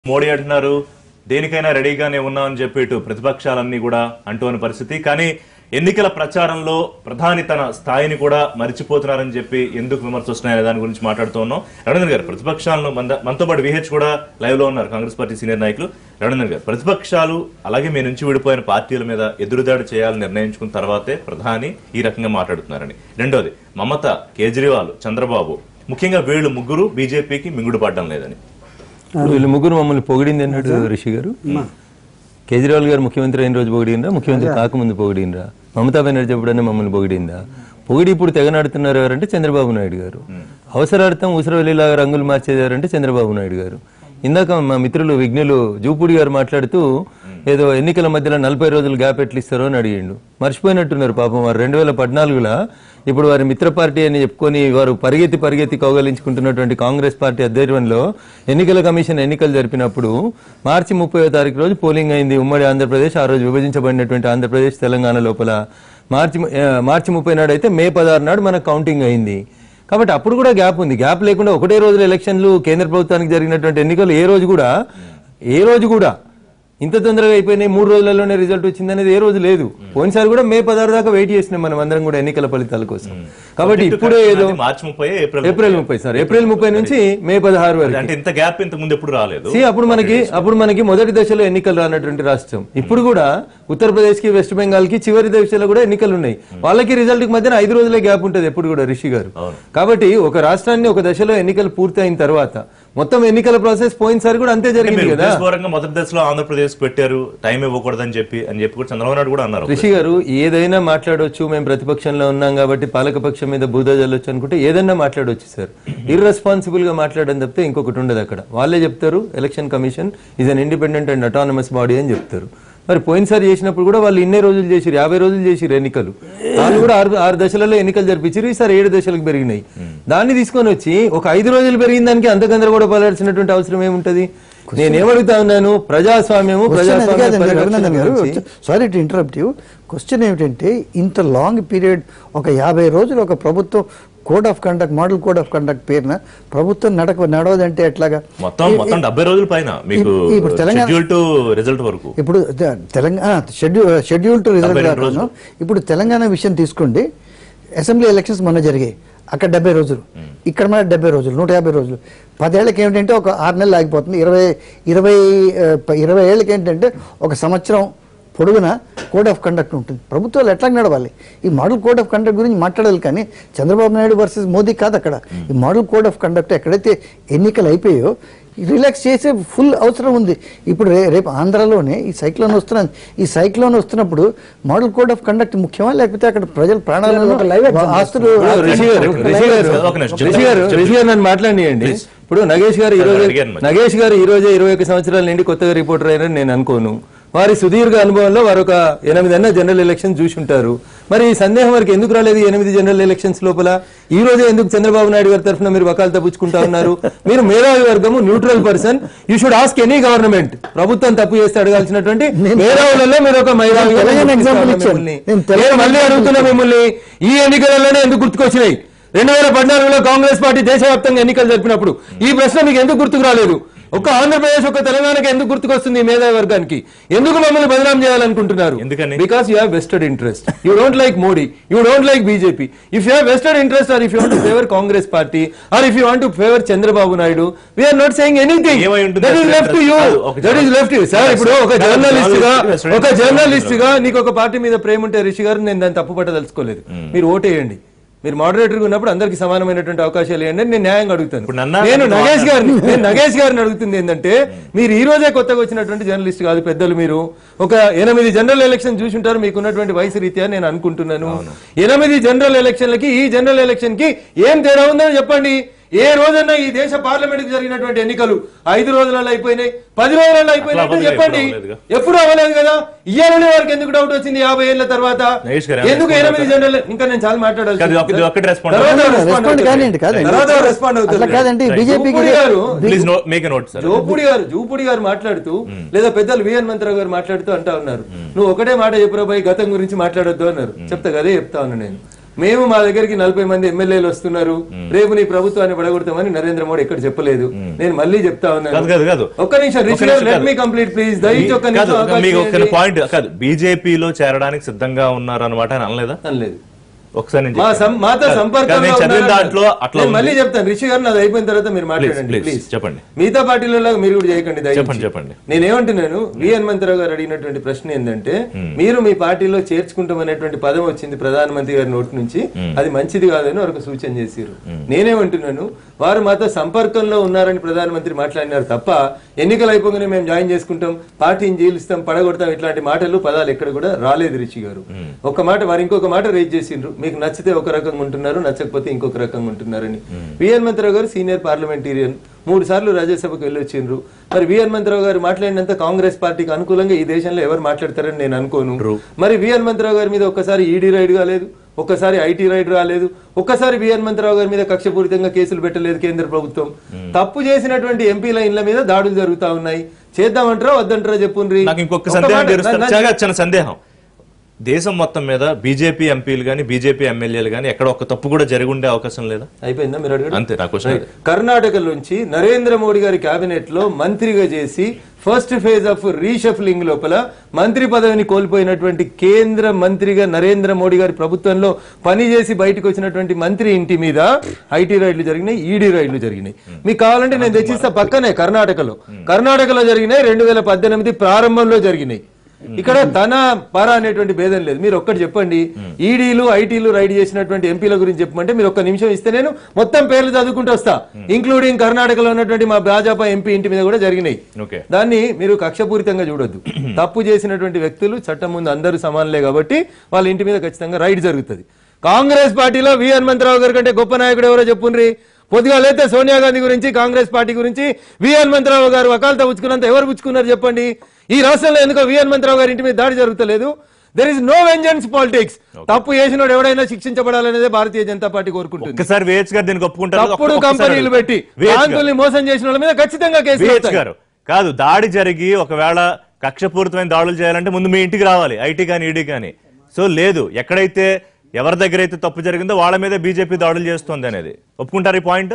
మోడీ అంటున్నారు దేనికైనా రెడీగానే ఉన్నామని చెప్పి ఇటు ప్రతిపక్షాలన్నీ కూడా అంటున్న పరిస్థితి కానీ ఎన్నికల ప్రచారంలో ప్రధాని తన స్థాయిని కూడా మరిచిపోతున్నారని చెప్పి ఎందుకు విమర్శ వస్తున్నాయనే దాని గురించి మాట్లాడుతూ ఉన్నాం రవీంద్ర గారు ప్రతిపక్షాలను మన మనతో పాటు విహెచ్ కూడా లైవ్ లో ఉన్నారు కాంగ్రెస్ పార్టీ సీనియర్ నాయకులు రవీంద్ర గారు ప్రతిపక్షాలు అలాగే మీ నుంచి విడిపోయిన పార్టీల మీద ఎదురుదాడి చేయాలని నిర్ణయించుకున్న తర్వాతే ప్రధాని ఈ రకంగా మాట్లాడుతున్నారని రెండోది మమత కేజ్రీవాల్ చంద్రబాబు ముఖ్యంగా వీళ్ళు ముగ్గురు బీజేపీకి మింగుడు పడడం లేదని ఇప్పుడు వీళ్ళు ముగ్గురు మమ్మల్ని పొగిడింది అన్నాడు రిషి గారు కేజ్రీవాల్ గారు ముఖ్యమంత్రి అయిన రోజు పొగిడిందా ముఖ్యమంత్రి కాకముందు పొగిడిందా మమతా బెనర్జీ ఎప్పుడన్నా మమ్మల్ని పొగిడిందా పొగిడి ఇప్పుడు తెగనాడుతున్నారు ఎవరంటే చంద్రబాబు నాయుడు గారు అవసరార్థం ఉసిరవెల్లిలాగా రంగులు మార్చేది ఎవరంటే చంద్రబాబు నాయుడు గారు ఇందాక మా మిత్రులు విఘ్నులు జూపూడి గారు మాట్లాడుతూ ఏదో ఎన్నికల మధ్యలో నలభై రోజులు గ్యాప్ ఎట్లు ఇస్తారో అని అడిగిండు మర్చిపోయినట్టున్నారు పాపం వారు రెండు వేల పద్నాలుగులో ఇప్పుడు వారి మిత్ర పార్టీ అని చెప్పుకొని వారు పరిగెత్తి పరిగెత్తి కౌగలించుకుంటున్నటువంటి కాంగ్రెస్ పార్టీ అధ్వర్యంలో ఎన్నికల కమిషన్ ఎన్నికలు జరిపినప్పుడు మార్చి ముప్పై తారీఖు రోజు పోలింగ్ అయింది ఉమ్మడి ఆంధ్రప్రదేశ్ ఆ రోజు విభజించబడినటువంటి ఆంధ్రప్రదేశ్ తెలంగాణ లోపల మార్చి ము- ఆ, మార్చి ముప్పై నాడు అయితే మే పదహారు నాడు మనకు కౌంటింగ్ అయింది కాబట్టి అప్పుడు కూడా గ్యాప్ ఉంది గ్యాప్ లేకుండా ఒకటే రోజుల ఎలక్షన్లు కేంద్ర ప్రభుత్వానికి జరిగినటువంటి ఎన్నికలు ఏ రోజు కూడా ఏ రోజు కూడా ఇంత తొందరగా అయిపోయినాయి మూడు రోజులలోనే రిజల్ట్ వచ్చింది అనేది ఏ రోజు లేదు పోయినసారి కూడా మే పదహారు దాకా వెయిట్ చేసినాం మనం అందరం కూడా ఎన్నికల ఫలితాల కోసం కాబట్టి ఇప్పుడే ఏదో మార్చి ముప్పై ఏప్రిల్ ఏప్రిల్ ముప్పై సార్ ఏప్రిల్ ముప్పై నుంచి మే పదహారు వరకు అంటే ఇంత గ్యాప్ ఇంత ముందు ఎప్పుడు రాలేదు See, అప్పుడు మనకి అప్పుడు మనకి మొదటి దశలో ఎన్నికలు రానటువంటి రాష్ట్రం ఇప్పుడు కూడా ఉత్తరప్రదేశ్ కి వెస్ట్ బెంగాల్ కి చివరి దశలో కూడా ఎన్నికలు ఉన్నాయి వాళ్ళకి రిజల్ట్ కి మధ్యన ఐదు రోజులే గ్యాప్ ఉంటుంది ఎప్పుడు కూడా రిషి గారు కాబట్టి ఒక రాష్ట్రాన్ని ఒక దశలో ఎన్నికలు పూర్తి అయిన తర్వాత మొత్తం ఎన్నికల ప్రాసెస్ పోయినసారి కూడా అంతే జరిగింది మీరు కదా ఉద్దేశపూర్వకంగా మొదటి దశలో ఆంధ్రప్రదేశ్ పెట్టారు టైం ఇవ్వకూడదని చెప్పి అని చెప్పి కూడా చంద్రబాబు నాయుడు కూడా అన్నారు రిషి గారు ఏదైనా మాట్లాడొచ్చు మేము ప్రతిపక్షంలో ఉన్నాం కాబట్టి పాలకపక్షం మీద బూద జల్లొచ్చు అనుకుంటే ఏదైనా మాట్లాడొచ్చు సార్ ఇర్రెస్పాన్సిబుల్ గా మాట్లాడడం తప్పితే ఇంకొకటి ఉండదు అక్కడ వాళ్ళే చెప్తారు election commission is an independent and autonomous body అని చెప్తారు మరి పోయినసారి చేసినప్పుడు కూడా వాళ్ళు ఇన్నే రోజులు చేసిరు యాభై రోజులు చేసిరు ఎన్నికలు వాళ్ళు కూడా ఆరు ఆరు దశలలో ఎన్నికలు జరిపించారు ఈసారి ఏడు దశలకు పెరిగినాయి దాన్ని తీసుకొని వచ్చి ఒక ఐదు రోజులు పెరిగిన దానికి అంత గందరగోళ పడాల్సినటువంటి అవసరం ఏముంటది నేనేమడుగుతా ఉన్నాను ప్రజాస్వామ్యము ప్రజాస్వామ్య రఘునందన్ గారు పరిరక్షణ గురించి- sorry to interrupt you question ఏమిటంటే ఇంత లాంగ్ పీరియడ్ ఒక యాభై రోజులు ఒక ప్రభుత్వం code of conduct model code of conduct పేరున ప్రభుత్వం నడక నడవదంటే ఎట్లాగా మొత్తం మొత్తం డెబ్బై రోజుల పైన మీకు ఈ- ఇప్పుడు తెలంగాణ- షెడ్యూల్ టు రిజల్ట్ వరకు ఇప్పుడు తె- Telangana schedule schedule to result డెబ్బై రెండు రాకను ఇప్పుడు తెలంగాణ విషయం తీసుకోండి అసెంబ్లీ ఎలక్షన్స్ మొన్న జరిగాయి అక్కడ డెబ్బై రోజులు ఇక్కడ మన డెబ్బై రోజులు నూట యాభై రోజులు పదేళ్ళకి ఏమిటంటే ఒక ఆరు నెలలు ఆగిపోతుంది ఇరవై ఇరవై ఆ, ప- ఇరవై ఏళ్ళకి ఏంటంటే ఒక సంవత్సరం పొడుగున కోడ్ ఆఫ్ కండక్ట్ ఉంటుంది ప్రభుత్వాలు ఎట్లా నడవాలి ఈ మోడల్ కోడ్ ఆఫ్ కండక్ట్ గురించి మాట్లాడాలి కానీ చంద్రబాబు నాయుడు వర్సెస్ మోదీ కాదు అక్కడ ఈ మోడల్ కోడ్ ఆఫ్ కండక్ట్ ఎక్కడైతే ఎన్నికలు అయిపోయాయో రిలాక్స్ చేసే ఫుల్ అవసరం ఉంది ఇప్పుడు రే- రేపు ఆంధ్రాలోనే ఈ సైక్లోన్ వస్తున్నది ఈ సైక్లోన్ వస్తున్నప్పుడు మోడల్ కోడ్ ఆఫ్ కండక్ట్ ముఖ్యమా లేకపోతే అక్కడ ప్రజల ప్రాణాలను ఆస్తులు ఇప్పుడు రిషి గారు రిషి గారు ఒక నిమిషం. రిషి గారు రిషి గారు నన్ను మాట్లాడియండి ఇప్పుడు నగేష్ గారు ఈ రోజు అడిగాను మరి. నగేష్ గారు ఈ రోజే ఇరవై ఒక సంవత్సరాల నుండి కొత్తగా రిపోర్టర్ అయ్యారని నేను అనుకోను వారి సుదీర్ఘ అనుభవంలో వారు ఒక ఎనిమిది అన్న జనరల్ ఎలక్షన్ చూసి ఉంటారు మరి ఈ సందేహం వారికి ఎందుకు రాలేదు ఈ ఎనిమిది జనరల్ ఎలక్షన్స్ లోపల ఈ రోజే ఎందుకు చంద్రబాబు నాయుడు గారి తరఫున మీరు వకాలు తప్పించుకుంటా ఉన్నారు మీరు మేధావి వర్గము neutral person you should ask any government ప్రభుత్వం తప్పు చేస్తే అడగాల్సినటువంటి మేధావులలో మీరు ఒక మేధావి తెలంగాణ example ఇచ్చాను. నేను తెలంగాణ నేను మళ్ళీ అడుగుతున్నా మిమ్మల్ని ఈ ఎన్నికలలోనే ఎందుకు గుర్తుకొచ్చినాయి రెండు వేల పద్నాలుగులో కాంగ్రెస్ పార్టీ దేశవ్యాప్తంగా ఎన్నికలు జరిపినప్పుడు ఈ ప్రశ్న మీకు ఎందుకు గుర్తుకు రాలేదు ఒక ఆంధ్రప్రదేశ్ ఒక తెలంగాణకి ఎందుకు గుర్తుకొస్తుంది ఈ మేధావి వర్గానికి ఎందుకు మమ్మల్ని బదనాం చేయాలనుకుంటున్నారు ఎందుకని? Because you have vested interest you don't like Modi you don't like BJP if you have vested interest or if you want favour Congress party or if you want favour Chandrababu Naidu we are not saying anything ఏమై ఉంటుంది that is అసలు left you కాదు, ఒక that is left you sir ఇప్పుడు ఒక కాదు, journalist గా కాదు, ఒక జర్నలిస్ట్ గా నీకు ఒక పార్టీ మీద ప్రేమ ఉంటే రిషి గారు నేను దాన్ని తప్పు పట్టదలుచుకోలేదు మీరు ఓటేయండి మీరు మోడరేటర్ ఉన్నప్పుడు అందరికి సమానమైనటువంటి అవకాశాలు ఇవ్వండి అని నేను న్యాయంగా అడుగుతాను ఇప్పుడు నన్నా- నేను నగేష్ గారిని నేను నగేష్ గారిని అడుగుతుంది ఏంటంటే మీరు ఈ రోజే కొత్తగా వచ్చినటువంటి జర్నలిస్ట్ కాదు పెద్దలు మీరు ఒక ఎనిమిది జనరల్ ఎలక్షన్ చూసి ఉంటారు మీకు ఉన్నటువంటి వయసు రీత్యా నేను అనుకుంటున్నాను ఎనిమిది జనరల్ ఎలక్షన్లకి ఈ జనరల్ ఎలక్షన్ కి ఏం తేడా ఉందని చెప్పండి ఏ రోజన్నా ఈ దేశ పార్లమెంట్ కి జరిగినటువంటి ఎన్నికలు ఐదు రోజులలో అయిపోయినాయి పది రోజులలో అయిపోయినాయి అవ్వదుగా, చెప్పండి ఎప్పుడు అవ్వలేదుగా. ఎప్పుడు అవ్వలేదు కదా ఇయ్యాలనే వారికి ఎందుకు డౌట్ వచ్చింది యాభై ఏళ్ల తర్వాత నగేష్ గారు ఎందుకు ఎనిమిది జనరల్ ఇంకా నేను చాలా మాట్లాడాలి కాదు, ఒక- ఇది ఒక్కటి respond తర్వాత అవ్వండి. respond రెస్పాండ్ అవుతారు. కానివ్వండి కాదండి తర్వాత రెస్పాండ్ అవుతారు అట్లా కాదండి బీజేపీకి జూపూడి గారు please make note sir Jupudi గారు జూపుడి గారు మాట్లాడుతూ లేదా పెద్దలు విఎన్ మంత్రావు గారు మాట్లాడుతూ అంటా ఉన్నారు నువ్వు ఒకటే మాట చెప్పురా పోయి గతం గురించి మాట్లాడొద్దు అన్నారు చెప్తా కదే చెప్తా ఉన్నా నేను మేము మా దగ్గరికి నలభై మంది ఎమ్మెల్యేలు వస్తున్నారు రేపు నీ ప్రభుత్వాన్ని పడగొడతామని నరేంద్ర మోడీ ఎక్కడ చెప్పలేదు నేను మళ్ళీ చెప్తా కాదు ఉన్నాను కాదు కాదు ఒక్క నిమిషం రిషి ఒక్క గారు నిమిషం లెట్ కాదు. మీ కంప్లీట్ ప్లీజ్ దయచేసి ఒక్క కాదు, నిమిషం అవకాశం మీకు ఒక ఇవ్వండి. పాయింట్ కాదు బీజేపీలో చేరడానికి సిద్ధంగా ఉన్నారు అనమాట అని అనలేదా అనలేదు ఒకసారి నేను మా చెప్తాను. సం- మాతో కాదు, సంపర్కంలో కాదు, నేను చదివిన ఉన్నారన్నారు. దాంట్లో అట్లా నేను మళ్ళీ ఉంది. చెప్తాను రిషి గారు నాది అయిపోయిన తర్వాత మీరు మాట్లాడండి please, ప్లీజ్ చెప్పండి. మిగతా పార్టీలలో మీరు కూడా చేయకండి దయచేసి. చెప్పండి, చెప్పండి. నేనేమంటున్నాను వి హనుమంతరావు గారు అడిగినటువంటి ప్రశ్న ఏంటంటే మీరు మీ పార్టీలో చేర్చుకుంటామనేటువంటి పదం వచ్చింది ప్రధానమంత్రి గారి నోటి నుంచి అది మంచిది కాదని ఒక సూచన చేశారు నేనేమంటున్నాను వారు మాతో సంపర్కంలో ఉన్నారని ప్రధానమంత్రి మాట్లాడినారు తప్ప ఎన్నికలు అయిపోగానే మేము జాయిన్ చేసుకుంటాం పార్టీని జీలిస్తాం పడగొడతాం ఇట్లాంటి మాటలు పదాలు ఎక్కడ కూడా రాలేదు రిషి గారు ఒక మాట వారు ఇంకొక మాట రేజ్ చేసిండ్రు మీకు నచ్చితే ఒక రకంగా ఉంటున్నారు నచ్చకపోతే ఇంకొక రకంగా ఉంటున్నారని వి హనుమంతరావు గారు సీనియర్ పార్లమెంటీరియన్ మూడు సార్లు రాజ్యసభకు వెళ్ళొచ్చిండ్రు మరి వి హనుమంతరావు గారు మాట్లాడినంత కాంగ్రెస్ పార్టీకి అనుకూలంగా ఈ దేశంలో ఎవరు మాట్లాడతారని నేను అనుకోను మరి వి హనుమంతరావు గారి మీద ఒక్కసారి ఈడీ రైడ్ కాలేదు ఒక్కసారి ఐటీ రైడ్ రాలేదు ఒక్కసారి వి హనుమంతరావు గారి మీద కక్షపూరితంగా కేసులు పెట్టలేదు కేంద్ర ప్రభుత్వం తప్పు చేసినటువంటి ఎంపీల ఇళ్ల మీద దాడులు జరుగుతా ఉన్నాయి చేద్దామంటారా వద్దంటారా చెప్పుండ్రి నాకు ఇంకొక ఒక్క సందేహం మాట- తీరుస్తారు నా- చాలా చిన్న సందేహం దేశం మొత్తం మీద బీజేపీ ఎంపీలు కానీ బీజేపీ ఎమ్మెల్యేలు కానీ ఎక్కడ ఒక్క తప్పు కూడా జరిగి ఉండే అవకాశం లేదా అయిపోయిందా మీరు అడగండి అంతే నా క్వశ్చన్ అది. కర్ణాటక నుంచి నరేంద్ర మోడీ గారి కేబినెట్ లో మంత్రిగా చేసి ఫస్ట్ ఫేజ్ ఆఫ్ రీషఫ్లింగ్ లోపల మంత్రి పదవిని కోల్పోయినటువంటి కేంద్ర మంత్రిగా నరేంద్ర మోడీ గారి ప్రభుత్వంలో పనిచేసి బయటకు వచ్చినటువంటి మంత్రి ఇంటి మీద ఐటీ రైడ్లు జరిగినాయి ఈడీ రైడ్లు జరిగినాయి మీకు కావాలంటే నేను తెచ్చిస్తా పక్కనే కర్ణాటకలో కర్ణాటకలో జరిగినాయి రెండు వేల పద్దెనిమిది ప్రారంభంలో జరిగినాయి ఇక్కడ తన పర అనేటువంటి భేదం లేదు మీరు ఒక్కటి చెప్పండి ఈడీలు ఐటీలు రైడ్ చేసినటువంటి ఎంపీల గురించి చెప్పమంటే మీరు ఒక్క నిమిషం ఇస్తే నేను మొత్తం పేర్లు చదువుకుంటూ వస్తా ఇంక్లూడింగ్ కర్ణాటకలో ఉన్నటువంటి మా భాజపా ఎంపీ ఇంటి మీద కూడా జరిగినాయి ఓకే దాన్ని మీరు కక్షపూరితంగా చూడొద్దు తప్పు చేసినటువంటి వ్యక్తులు చట్టం ముందు అందరూ సమానులే కాబట్టి వాళ్ళ ఇంటి మీద ఖచ్చితంగా రైడ్ జరుగుతుంది కాంగ్రెస్ పార్టీలో వి హనుమంతరావు గారి కంటే గొప్ప నాయకుడు ఎవరో చెప్పుండ్రి పొద్దుగా లేతే సోనియా గాంధీ గురించి కాంగ్రెస్ పార్టీ గురించి వి హనుమంతరావు గారు వకాలతో పుచ్చుకున్నంత ఎవరు పుచ్చుకున్నారు చెప్పండి ఈ రాష్ట్రంలో ఎందుకో వి హనుమంతరావు గారి ఇంటి మీద దాడి జరుగుతలేదు there is no vengeance politics తప్పు చేసినోడు ఎవడైనా శిక్షించబడాలనేదే భారతీయ జనతా పార్టీ కోరుకుంటుంది ఒక్కసారి విహెచ్ గారు దీనికి ఒప్పుకుంటారు తప్పుడు కంపెనీలు పెట్టి బ్యాంకుల్ని మోసం చేసిన వాళ్ళ మీద ఖచ్చితంగా కేసులు విహెచ్ వస్తాయి. గారు కాదు దాడి జరిగి ఒకవేళ కక్షపూరితమైన దాడులు చేయాలంటే ముందు మీ ఇంటికి రావాలి ఐటీ కానీ ఈడీ కానీ సో లేదు ఎక్కడైతే ఎవరి దగ్గర అయితే తప్పు జరిగిందో వాళ్ళ మీద బీజేపీ దాడులు చేస్తుంది అనేది ఒప్పుకుంటారు ఈ పాయింట్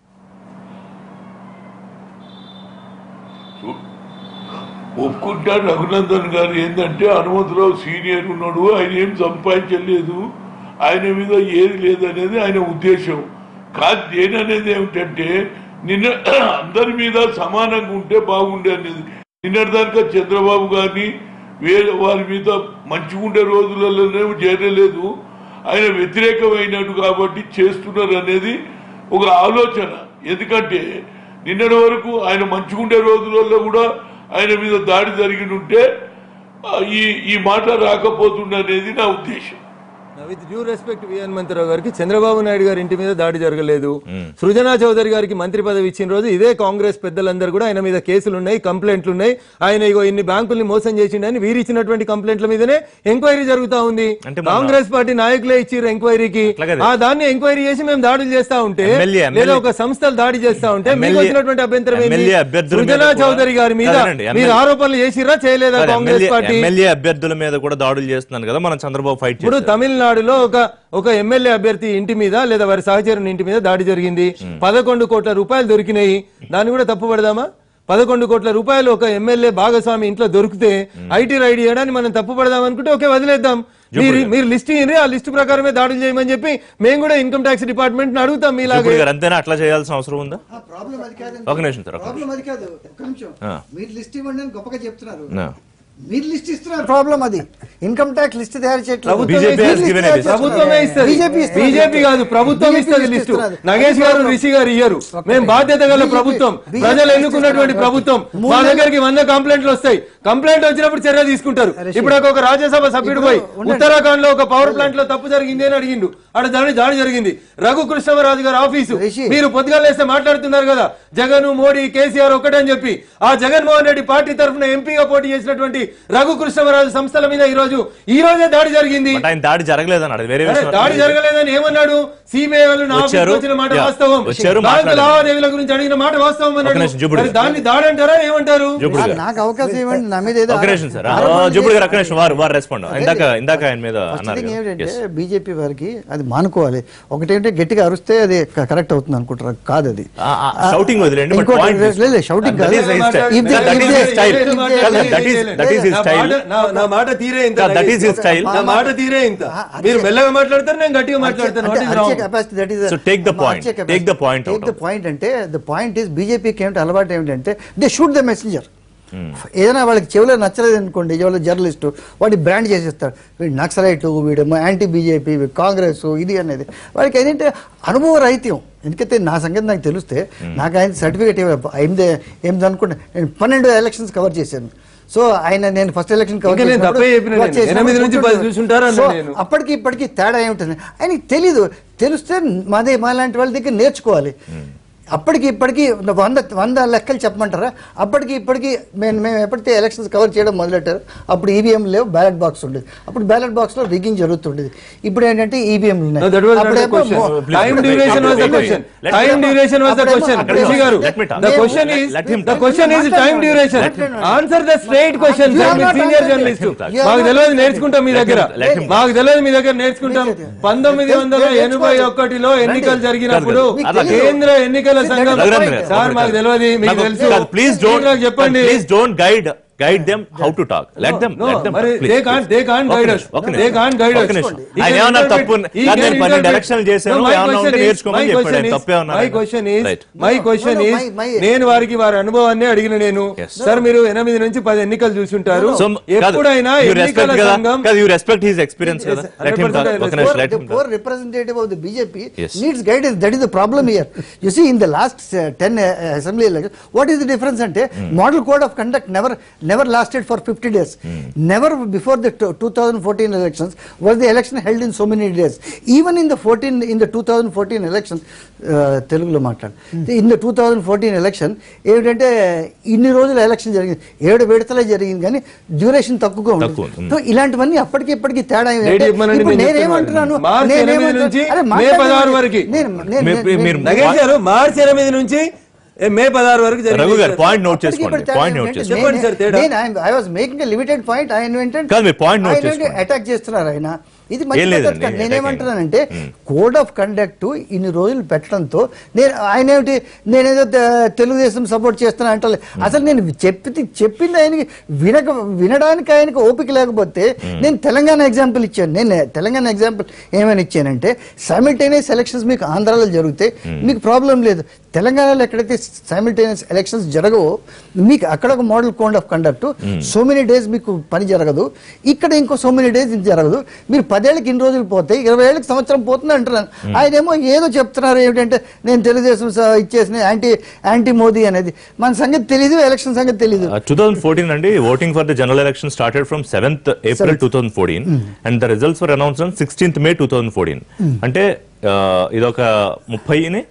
ఒప్పుకుంటాడు రఘునందన్ గారు ఏంటంటే హనుమంతరావు సీనియర్ ఉన్నాడు ఆయన ఏం సంపాదించలేదు ఆయన మీద ఏది లేదనేది ఆయన ఉద్దేశం కాదు నేననేది ఏమిటంటే నిన్న అందరి మీద సమానంగా ఉంటే బాగుండే అనేది నిన్నటిదాకా చంద్రబాబు గారిని వేరే వారి మీద మంచిగా ఉండే రోజులలోనే చేరలేదు ఆయన వ్యతిరేకమైనట్టు కాబట్టి చేస్తున్నారు అనేది ఒక ఆలోచన ఎందుకంటే నిన్నటి వరకు ఆయన మంచిగుండే రోజులలో కూడా ఆయన మీద దాడి జరిగి ఉంటే ఆ, ఈ ఈ మాట రాకపోతుండే అనేది నా ఉద్దేశం with due respect V Hanumantharao గారికి చంద్రబాబు నాయుడు గారి ఇంటి మీద దాడి జరగలేదు సృజనా చౌదరి గారికి మంత్రి పదవి ఇచ్చిన రోజు ఇదే కాంగ్రెస్ పెద్దలందరూ కూడా ఆయన మీద కేసులు ఉన్నాయి కంప్లైంట్లు ఉన్నాయి ఆయన ఇగో ఇన్ని బ్యాంకుల్ని మోసం చేసిండని వీరు ఇచ్చినటువంటి కంప్లైంట్ల మీదనే ఎంక్వైరీ జరుగుతా ఉంది అంటే మొన్న- కాంగ్రెస్ పార్టీ నాయకులే ఇచ్చారు ఎంక్వైరీకి అట్లాగే ఆ దాన్ని ఎంక్వైరీ చేసి మేము దాడులు చేస్తా ఉంటే ఎమ్మెల్యే, లేదా ఎమ్మెల్యే- ఒక సంస్థలు దాడి చేస్తా ఉంటే మీకు ఎమ్మెల్యే- వచ్చినటువంటి అభ్యంతరం ఏంది ఎమ్మెల్యే అభ్యర్థుల మీద సృజనా కూడా- చౌదరి గారి మీద కాదండి, మీరు ఎమ్మెల్యే- ఆరోపణలు చేసిరా చేయలేదా కాంగ్రెస్ పార్టీ ఎమ్మెల్యే అభ్యర్థుల మీద కూడా దాడులు చేస్తున్నాను కదా మనం చంద్రబాబు ఫైట్ ఇప్పుడు చేశారు తమిళనాడులో ఒక ఒక ఎమ్మెల్యే అభ్యర్థి ఇంటి మీద లేదా వారి సహచరుని ఇంటి మీద దాడి జరిగింది పదకొండు కోట్ల రూపాయలు దొరికినాయి దాన్ని కూడా తప్పు పడదామా పదకొండు కోట్ల రూపాయలు ఒక ఎమ్మెల్యే భాగస్వామి ఇంట్లో దొరికితే ఐటీ రైడ్ చేయడానికి మనం తప్పు పడదాం అనుకుంటే ఓకే వదిలేద్దాం మీరు మీరు లిస్ట్ ఇయ్యండి ఆ లిస్ట్ ప్రకారమే దాడులు చేయమని చెప్పి మేము కూడా ఇన్కమ్ ట్యాక్స్ డిపార్ట్మెంట్ అడుగుతాం మీలాగే ఇప్పుడు గారు అంతేనా అట్లా చేయాల్సిన అవసరం ఉందా ప్రాబ్లం అది కాదు ఒక నిమిషం సార్ ఒక నిమిషం. ప్రాబ్లం అది కాదు ఒక్క నిమిషం ఆ. మీరు లిస్ట్ ఇవ్వండి అని గొప్పగా చెప్తున్నారు నా. మీరు లిస్ట్ ఇస్తున్నారు ప్రాబ్లం అది ఇన్కమ్ ట్యాక్స్ లిస్ట్ తయారు చేయట్లేదు ప్రభుత్వమే BJP has given a list. ప్రభుత్వమే ఇస్తుంది బీజేపీ ఇస్తుంది. బీజేపీ కాదు ప్రభుత్వం BJP ఇస్తుంది లిస్ట్ లిస్టు ఇస్తున్నది. నగేష్ గారు రిషి గారు ఇయ్యరు మేము బాధ్యత గల BJP ప్రభుత్వం BJP ప్రజలు ఎన్నుకున్నటువంటి ఇస్తున్నారు. ప్రభుత్వం మూడు మా నెలలు- దగ్గరికి వంద కంప్లైంట్లు వస్తాయి కంప్లైంట్ వచ్చినప్పుడు చర్య తీసుకుంటారు రిషి. ఇప్పుడు ఒక రాజ్యసభ సభ్యుడు ఇప్పుడు పోయి ఉండండి. ఉత్తరాఖండ్ లో ఒక పవర్ ప్లాంట్ లో తప్పు జరిగింది అని అడిగిండు ఆడ దాడి దాడి జరిగింది రఘు కృష్ణమరాజు గారు ఆఫీసు రిషి. మీరు పొద్దుగాలు వేస్తే మాట్లాడుతున్నారు కదా జగన్ మోడీ కేసీఆర్ ఒకటే అని చెప్పి ఆ జగన్మోహన్ రెడ్డి పార్టీ తరఫున ఎంపీగా పోటీ చేసినటువంటి రఘు కృష్ణమరాజు సంస్థల మీద ఈ రోజు ఈ రోజే దాడి జరిగింది బట్ ఆయన దాడి జరగలేదన్నాడు అది వేరే అరే, విషయం దాడి జరగలేదని ఏమన్నాడు సిబిఐ వాళ్ళు నా ఆఫీస్కి వచ్చారు. వచ్చిన మాట యా. వాస్తవం వచ్చారు, బ్యాంకు మాట్లాడారు. లావాదేవీల గురించి అడిగిన మాట వాస్తవం అన్నాడు నిమిషం, జుబుడు. మరి దాన్ని దాడి అంటారా ఏమంటారు జుబుడు గారు నాకు అవకాశం ఇవ్వండి నా మీద ఏదో ఒక నిమిషం సార్ ఆరోపణలు జుబుడు గారు ఒక్క చేస్తున్నారు. నిమిషం వారు వారు రెస్పాండ్ ఇందాక ఇందాక ఆయన మీద ఫస్ట్ అన్నారు థింగ్ కదా. ఏమిటంటే Yes. బీజేపీ వారికి అది అది మానుకోవాలి ఒకటేంటే గట్టిగా అరిస్తే అది క- కరెక్ట్ అవుతుంది అనుకుంటారు కాదు అది ఆ, ఆ, shouting వదిలేండి, but ఇంకోటి point లేదు, లేదు, shouting That కాదు. is his style. If they- That if is they- his style. if they- కాదు, that is- that is his నా style. మాట- నా- నా మాట తీరే ఇంత That- that is his style. నా మాట తీరే ఇంత మీరు మెల్లగా మాట్లాడతారు నేను గట్టిగా మాట్లాడతాను అంటే What is అరిచే wrong? capacity, that is a- So take the point. అరిచే capacity. Take the point out Take the of point అంటే ద పాయింట్ ఇస్ బీజేపీకి ఏమిటి అలవాటు ఏమిటంటే దే షూట్ ద మెసెంజర్ ఏదైనా వాళ్ళకి చెవిలో నచ్చలేదు అనుకోండి ఎవరో జర్నలిస్టు వాడి బ్రాండ్ చేసేస్తాడు వీడు నక్సలైట్ వీడేమో యాంటీ బీజేపీ వీడు కాంగ్రెస్ ఇది అనేది వాడికి ఏంటంటే అనుభవ రహిత్యం ఎందుకైతే నా సంగతి నాకు తెలిస్తే నాకు ఆయన సర్టిఫికేట్ ఏమిదే ఏమిది అనుకుంటా నేను పన్నెండు ఎలక్షన్స్ కవర్ చేశాను సో ఆయన నేను ఫస్ట్ ఎలక్షన్ కవర్ ఇంకా నేను తప్పే చెప్పిన నేను. ఎనిమిది నుంచి పది చూసుంటారు అన్నా నేను. అప్పటికి ఇప్పటికి తేడా ఏమిటని ఆయనకి తెలీదు తెలిస్తే మాదే మాలాంటి వాళ్ళ దగ్గర నేర్చుకోవాలి అప్పటికి ఇప్పటికి వంద వంద లెక్కలు చెప్పమంటారా అప్పటికి ఇప్పటికి మేము మేము ఎప్పుడైతే ఎలక్షన్స్ కవర్ చేయడం మొదలెట్టారు అప్పుడు ఈవీఎం లేవు బ్యాలెట్ బాక్స్ ఉండేది అప్పుడు బ్యాలెట్ బాక్స్ లో రిగ్గింగ్ జరుగుతుండేది ఇప్పుడు ఏంటంటే ఈవీఎంలు No, that was not the question. Time duration was the question. Time duration was the question. Rishi garu, Let me talk. the question is, Let him the talk. question is time duration. Answer the straight question, You sir. are మీరు not senior answering. journalist. You are మాకు not తెలియదు answering. నేర్చుకుంటాం మీ దగ్గర Let him talk. మాకు తెలియదు మీ దగ్గర నేర్చుకుంటాం పంతొమ్మిది వందల ఎనభై ఒకటిలో ఎన్నికలు జరిగినప్పుడు మీకు తెలియదు. కేంద్ర ఎన్నికల సంఘం రఘునందన్ గారు, సార్ మాకు తెలియదు మీకు తెలుసు ప్లీజ్ మీరు డోంట్ నాకు చెప్పండి please don't guide guide them how to talk let them No, let them మరి they can't- they can't guide us. They can't guide us. He ఆయన can ఏమన్నా interpret- తప్పు he కాదు, can నేను పన్నెండు interpret- ఎలక్షన్లు చేశాను No, my ఏమన్నా question ఉంటే is- నేర్చుకోమని my చెప్పాడు question ఆయన is- తప్పే ఉన్నారు my question is- Right. my question No, no, is, my- my- నేను వారికి వారి అనుభవాన్ని అడిగిన నేను Yes. సార్ మీరు ఎనిమిది నుంచి పది ఎన్నికలు చూసుంటారు సో ఎప్పుడైనా యూ ఎన్నికల రెస్పెక్ట్ కదా సంఘం కాదు యూ రెస్పెక్ట్ హిస్ ఎక్స్పీరియన్స్ కదా Yes, let him 100% talk I ఒక నిమిషం let the him poor talk representative of the BJP Yes. needs guidance. That is the problem here. You see, in the last uh, 10 uh, assembly elections, what is the difference? Ante, model code of conduct never never lasted for 50 days. Never before the t- 2014 elections was the election held in so many days. Even in the 14 in the 2014 elections, uh, తెలుగులో మాట్లాడు in the two thousand fourteen election ఏమిటంటే ఇన్ని రోజులు election జరిగింది ఏడు విడతలే జరిగింది కానీ duration తక్కువగా తక్కువ, ఉంటుంది mm. సో ఇలాంటివన్నీ అప్పటికి ఇప్పటికి తేడా ఏంటంటే, Date చెప్పమనండి, ఇప్పుడు నేను నేనేమంటున్నాను మార్చి నేనేమంటున్నాను- ఎనిమిది నుంచి అరే, మే మాట్లాడండి. పదహారు వరకు. నేను- నేను- మీ- నేను- మీరు- నేను- నగేష్ గారు మార్చి ఎనిమిది నుంచి ఏ, మే పదహారు వరకు జరిగింది రఘు గారు సార్. పాయింట్ నోట్ అప్పటికి చేసుకోండి ఇప్పుడు తేడా పాయింట్ నోట్ ఏంటంటే చేసుకోండి చెప్పండి సార్, తేడా. నేను I was making limited point ఆయన ఏంటంటే కాదు, మీరు point note చేసుకోండి. అటాక్ చేస్తున్నారు ఆయన ఇది మంచి ఏం పద్ధతి లేదండి, కాదు. attack నేనేమంటున్నానంటే కోడ్ ఆఫ్ కండక్ట్ ఇన్ని రోజులు పెట్టడంతో నేను ఆయన ఏమిటి నేనేదో తె- తెలుగుదేశం సపోర్ట్ చేస్తున్నా అంటే అసలు నేను చెప్పి చెప్పింది ఆయనకి వినక వినడానికి ఆయనకి ఓపిక లేకపోతే నేను తెలంగాణ ఎగ్జాంపుల్ ఇచ్చాను నేను తెలంగాణ ఎగ్జాంపుల్ ఏమైనా ఇచ్చానంటే సైమిల్టేనియస్ ఎలక్షన్స్ మీకు ఆంధ్రాలో జరుగుతాయి మీకు ప్రాబ్లం లేదు తెలంగాణలో ఎక్కడైతే సైమిల్టేనియస్ ఎలక్షన్స్ జరగవో మీకు అక్కడ ఒక model code of conduct so many days మీకు పని జరగదు ఇక్కడ ఇంకో సో మెనీ డేస్ ఇది జరగదు మీరు పదేళ్ళకి ఇన్ని రోజులు పోతాయి ఇరవై ఏళ్ళకి సంవత్సరం పోతుంది అంటున్నాను ఆయన ఏమో ఏదో చెప్తున్నారు ఏమిటంటే నేను తెలుగుదేశం స- ఇచ్చేసిన యాంటీ యాంటీ మోదీ అనేది మన సంగతి తెలీదు ఎలక్షన్ సంగతి తెలీదు టూ థౌసండ్ ఫోర్టీన్ అండి voting for the general election started from seventh April two thousand fourteen and the results for announce on sixteenth May two thousand fourteen అంటే ఆ, ఇదొక ముప్పైని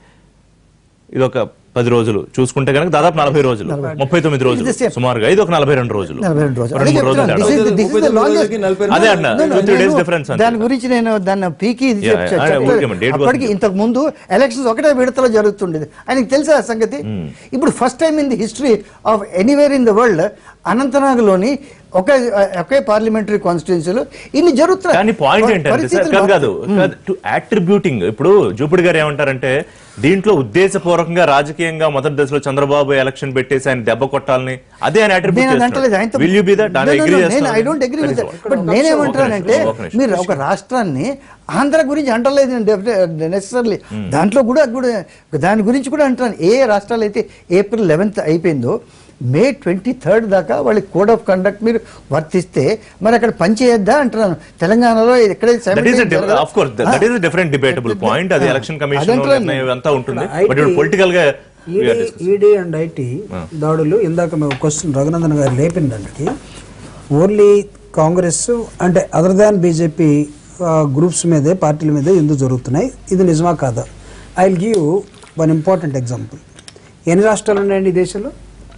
ఇదొక పది రోజులు చూసుకుంటే కనుక దాదాపు నలభై రోజులు ముప్పై తొమ్మిది రోజులు It's the same. సుమారుగా ఇది ఒక నలభై రెండు రోజులు నలభై రెండు రోజులు. రెండు అదే మూడు రోజులు చెప్తున్నాను. తేడా. This is the- this is the ముప్పై తొమ్మిది longest- రోజులకి నలభై రెండు అదే అన్న No, no, two three days నేను డిఫరెన్స్ దాని గురించి నేను దాన్ని పీకి ఇది Yeah, చెప్- yeah, చెప్తాను. ఊరికే మన date అప్పటికి కోసం. ఇంతకు ముందు ఎలక్షన్స్ ఒకటే విడతలో జరుగుతుండేది ఆయనకి తెలుసా ఆ సంగతి ఇప్పుడు first time in the history of anywhere in the world అనంతనాగ్లోని ఒకే ఒకే పార్లమెంటరీ కాన్స్టిట్యున్సీలో ఇన్ని జరుగుతున్నాయి కానీ పాయింట్ ఏంటంటే సార్ పరిస్థితులు కాదు కాదు కాదు టు అట్రిబ్యూటింగ్ ఇప్పుడు జూపుడు గారు ఏమంటారంటే దీంట్లో ఉద్దేశపూర్వకంగా రాజకీయంగా మొదటి దశలో చంద్రబాబు ఎలక్షన్ పెట్టేసి ఆయన దెబ్బ కొట్టాలని అదే ఆయన నేను అది అంటలేదు ఆయనతో విల్ యూ బి దట్ ఆయన అగ్రీ నేను I don't agree with but నేనేమంటానంటే ఒక నిమిషం. మీరు ఒక రాష్ట్రాన్ని ఆంధ్ర గురించి అంటలేదు నేను నెసరీ దాంట్లో కూడా కూడా దాని గురించి కూడా అంటున్నాను ఏ రాష్ట్రాలు అయితే ఏప్రిల్ లెవెన్త్ అయిపోయిందో మే ట్వంటీ థర్డ్ దాకా వాళ్ళకి కోడ్ ఆఫ్ కండక్ట్ మీరు వర్తిస్తే మరి అక్కడ పనిచేయొద్దా అంటున్నాను తెలంగాణలో ఎక్కడైతే దట్ ఈస్ simultaneous జరగదో- of course that is different debatable point అది ఎలక్షన్ కమిషన్ అదంటున్నాను. నిర్ణయం అంతా ఉంటుంది IT బట్ ఇప్పుడు పొలిటికల్ గా we are ED discussing. ED and IT దాడులు ఇందాక మేము క్వశ్చన్ రఘునందన్ గారు లేపిన దానికి ఓన్లీ కాంగ్రెస్ అంటే అదర్ దాన్ బీజేపీ గ్రూప్స్ మీదే పార్టీల మీదే ఎందుకు జరుగుతున్నాయి ఇది నిజమా కాదా I will give one important example ఎన్ని రాష్ట్రాలు ఉన్నాయండి ఈ దేశంలో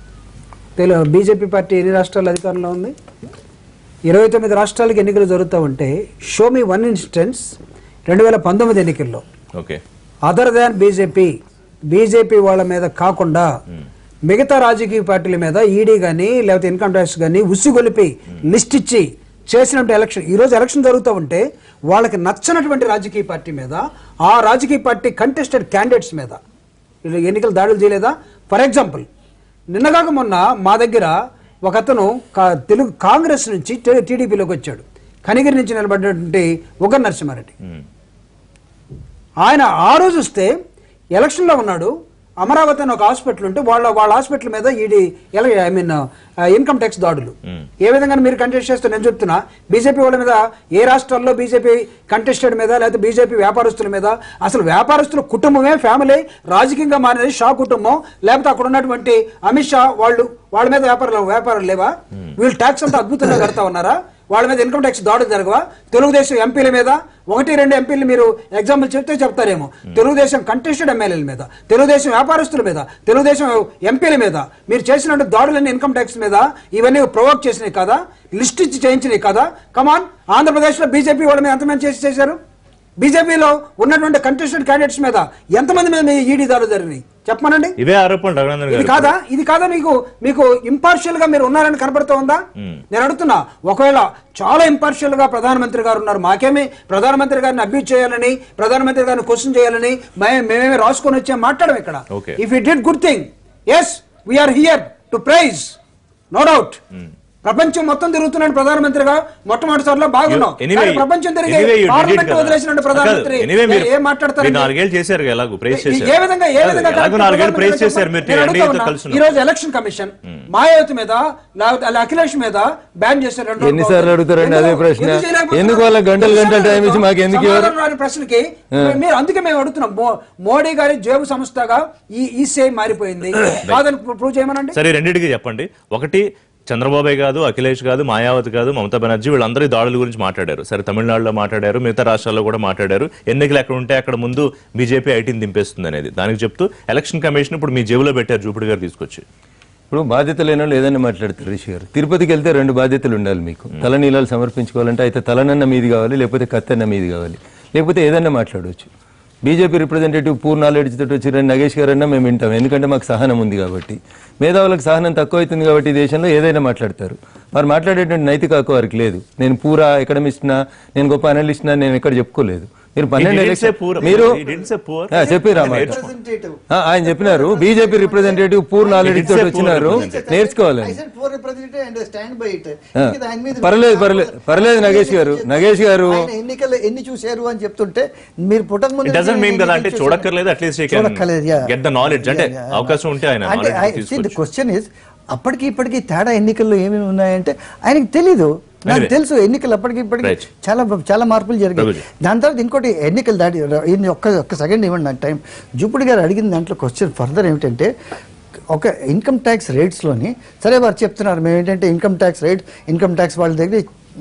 తెలు బీజేపీ పార్టీ ఎన్ని రాష్ట్రాలు అధికారంలో ఉంది ఇరవై తొమ్మిది రాష్ట్రాలకు ఎన్నికలు జరుగుతూ ఉంటే షో మీ వన్ ఇన్స్టెన్స్ రెండు వేల పంతొమ్మిది ఎన్నికల్లో okay other than BJP BJP వాళ్ళ మీద కాకుండా మిగతా రాజకీయ పార్టీల మీద ఈడీ కానీ లేకపోతే ఇన్కమ్ ట్యాక్స్ కానీ ఉసిగొలిపి లిస్ట్ ఇచ్చి చేసినటువంటి ఎలక్షన్ ఈ రోజు ఎలక్షన్ జరుగుతూ ఉంటే వాళ్ళకి నచ్చనటువంటి రాజకీయ పార్టీ మీద ఆ రాజకీయ పార్టీ కంటెస్టెడ్ క్యాండిడేట్స్ మీద వీళ్ళు ఎన్నికలు దాడులు చేయలేదా ఫర్ ఎగ్జాంపుల్ నిన్నగాక మొన్న మా దగ్గర ఒక అతను కా- తెలుగు కాంగ్రెస్ నుంచి టీ- టీడీపీలోకి వచ్చాడు కనిగిరి నుంచి నిలబడినటువంటి ఉగ నరసింహారెడ్డి ఆయన ఆ రోజు వస్తే ఎలక్షన్లో ఉన్నాడు అమరావతి అని ఒక హాస్పిటల్ ఉంటే వాళ్ళ వాళ్ళ హాస్పిటల్ మీద ED I mean income tax దాడులు ఏ విధంగా మీరు కంటెస్ట్ చేస్తే నేను చెప్తున్నా బీజేపీ వాళ్ళ మీద ఏ రాష్ట్రాల్లో బీజేపీ కంటెస్టెడ్ మీద లేకపోతే బీజేపీ వ్యాపారస్తుల మీద అసలు వ్యాపారస్తుల కుటుంబమే ఫ్యామిలీ రాజకీయంగా మారినది షా కుటుంబం లేకపోతే అక్కడ ఉన్నటువంటి అమిత్ షా వాళ్ళు వాళ్ళ మీద వ్యాపారాలు వ్యాపారాలు లేవా వీళ్ళు ట్యాక్స్ అంతా అద్భుతంగా కడతా ఉన్నారా వాళ్ళ మీద ఇన్కమ్ ట్యాక్స్ దాడులు జరగవా తెలుగుదేశం ఎంపీల మీద ఒకటి రెండు ఎంపీలు మీరు ఎగ్జాంపుల్ చెప్తే చెప్తారేమో తెలుగుదేశం కంటెస్టెడ్ ఎమ్మెల్యేల మీద తెలుగుదేశం వ్యాపారస్తుల మీద తెలుగుదేశం ఎంపీల మీద మీరు చేసినట్టు దాడులన్నీ ఇన్కమ్ ట్యాక్స్ మీద ఇవన్నీ ప్రొవోక్ చేసినాయి కదా లిస్ట్ ఇచ్చి చేయించినాయి కదా కమాన్ ఆంధ్రప్రదేశ్లో బీజేపీ వాళ్ళ మీద ఎంతమంది చేసి చేశారు బీజేపీలో ఉన్నటువంటి కంటెస్టెడ్ క్యాండిడేట్స్ మీద ఎంతమంది మీద మీ ఈడీ దాడులు జరిగినాయి చెప్పమనండి ఇవే ఆరోపణలు రఘునందన్ ఇది గారు కాదా ఇది కాదా మీకు మీకు ఇంపార్షియల్ గా మీరు ఉన్నారని కనపడుతూ ఉందా నేను అడుగుతున్నా ఒకవేళ చాలా ఇంపార్షియల్ గా ప్రధానమంత్రి గారు ఉన్నారు మాకేమి ప్రధానమంత్రి గారిని అబ్యూజ్ చేయాలని ప్రధానమంత్రి గారిని క్వశ్చన్ చేయాలని మే- మేమేమి రాసుకొని వచ్చాం మాట్లాడడం ఇక్కడ Okay. If it did good thing yes we are here to praise no doubt ప్రపంచం మొత్తం తిరుగుతున్నాడు ప్రధానమంత్రిగా మొట్టమొదటిసారిలో బాగున్నాం Anyway, కానీ ప్రపంచం తిరిగి anyway you did it parliament కదా. వదిలేసినట్టు ప్రధానమంత్రి కాదు, anyway మీరు- ఏం మీరు మాట్లాడతారు నాలుగేళ్ళు చేశారు కదా, ఎలాగో ప్రైజ్ ఏ- చేశారు ఏ విధంగా ఏ కాదు, విధంగా ఎలాగో నాలుగేళ్ళు ప్రైజ్ చేశారు మీరు నేను అడుగుతా ఎన్డీఏతో ఉన్నా, కలిసి ఈ రోజు ఎలక్షన్ కమిషన్ మాయావతి మీద లేకపోతే అలా అఖిలేష్ మీద బ్యాన్ చేశారు రెండు రోజులు. ఎన్నిసార్లు అడుగుతారండి అదే ఎందుకు- ప్రశ్న? ఎందుకు చేయలేకపోతున్నారు? ఎందుకు వాళ్ళకి గంటలు గంటలు టైం ఇచ్చి మాకు ఎందుకు ఇవ్వరు? సమాధానం రాని ప్రశ్నకి మీరు అందుకే మేము అడుగుతున్నాం మో- మోడీ గారి జేబు సంస్థగా ఈ ఈసీఐ మారిపోయింది కాదని ప్రూవ్ చేయమనండి సరే రెండింటికి చెప్పండి ఒకటి చంద్రబాబే కాదు అఖిలేష్ కాదు మాయావతి కాదు మమతా బెనర్జీ వీళ్ళందరూ ఈ దాడుల గురించి మాట్లాడారు సరే తమిళనాడులో మాట్లాడారు మిగతా రాష్ట్రాల్లో కూడా మాట్లాడారు ఎన్నికలు ఎక్కడ ఉంటే అక్కడ ముందు బీజేపీ ఐటీని దింపేస్తుంది అనేది దానికి చెప్తూ ఎలక్షన్ కమిషన్ ఇప్పుడు మీ జేబులో పెట్టారు జూపిడి గారు తీసుకొచ్చి ఇప్పుడు బాధ్యత లేని వాళ్ళు ఏదైనా మాట్లాడతారు రిషి గారు తిరుపతికి వెళ్తే రెండు బాధ్యతలు ఉండాలి మీకు తలనీలాలు సమర్పించుకోవాలంటే అయితే తలనన్న మీది కావాలి లేకపోతే కత్తన్న మీది కావాలి లేకపోతే ఏదన్నా మాట్లాడవచ్చు బీజేపీ రిప్రజెంటేటివ్ పూర్ణ నాలెడ్జ్ తోటి వచ్చి నగేష్ గారు అన్నా మేము వింటాం ఎందుకంటే మాకు సహనం ఉంది కాబట్టి మేధావులకు సహనం తక్కువ అవుతుంది కాబట్టి ఈ దేశంలో ఏదైనా మాట్లాడతారు వారు మాట్లాడేటువంటి నైతిక హక్కు వారికి లేదు నేను పూరా ఎకడమిస్ట్నా నేను గొప్ప అనలిస్ట్నా నేను ఎక్కడ చెప్పుకోలేదు మీరు పన్నెండు He didn't say election- poor. మీరు He didn't say poor. ఆ, చెప్పిరా మాట Representative. ఆ, ఆయన చెప్పినారు BJP representative poor knowledge It's a తోటి poor వచ్చినారు representative. నేర్చుకోవాలని I said poor representative and I stand by it. ఆ, ఇంకా ఆయన మీద పర్లేదు పర్లేదు పర్లేదు నగేష్ గారు నగేష్ గారు ఆయన ఎన్నికలు ఎన్ని చూశారు అని చెప్తుంటే మీరు పుట్టక ముందు ఇట్ డజంట్ మీన్ కదా అంటే ఎన్నికలు చూడక్కర్లేదు అట్లీస్ట్ చూడక్కర్లేదు, yeah. గెట్ ద నాలెడ్జ్ అంటే Yeah, yeah. అవకాశం ఉంటే ఆయన అంటే knowledge ది తీసుకోవచ్చు. క్వశ్చన్ ఇస్ అప్పటికి ఇప్పటికి తేడా ఎన్నికల్లో ఏమేమి ఉన్నాయంటే ఆయనకి తెలీదు నాకు Anyway. తెలుసు ఎన్నికలు అప్పటికి ఇప్పటికి Right. చాలా చాలా మార్పులు జరిగాయి ప్రభుజీ. దాని తర్వాత ఇంకోటి ఎన్నికలు దాటి ఈయన్ని ఒక్క ఒక్క సెకండ్ ఇవ్వండి నాకు టైం జూపుడి గారు అడిగిన దాంట్లో క్వశ్చన్ ఫర్దర్ ఏమిటంటే ఒక ఇన్కమ్ ట్యాక్స్ రేట్స్లోని సరే వారు చెప్తున్నారు మేము ఏంటంటే income tax rate income tax వాళ్ళ దగ్గర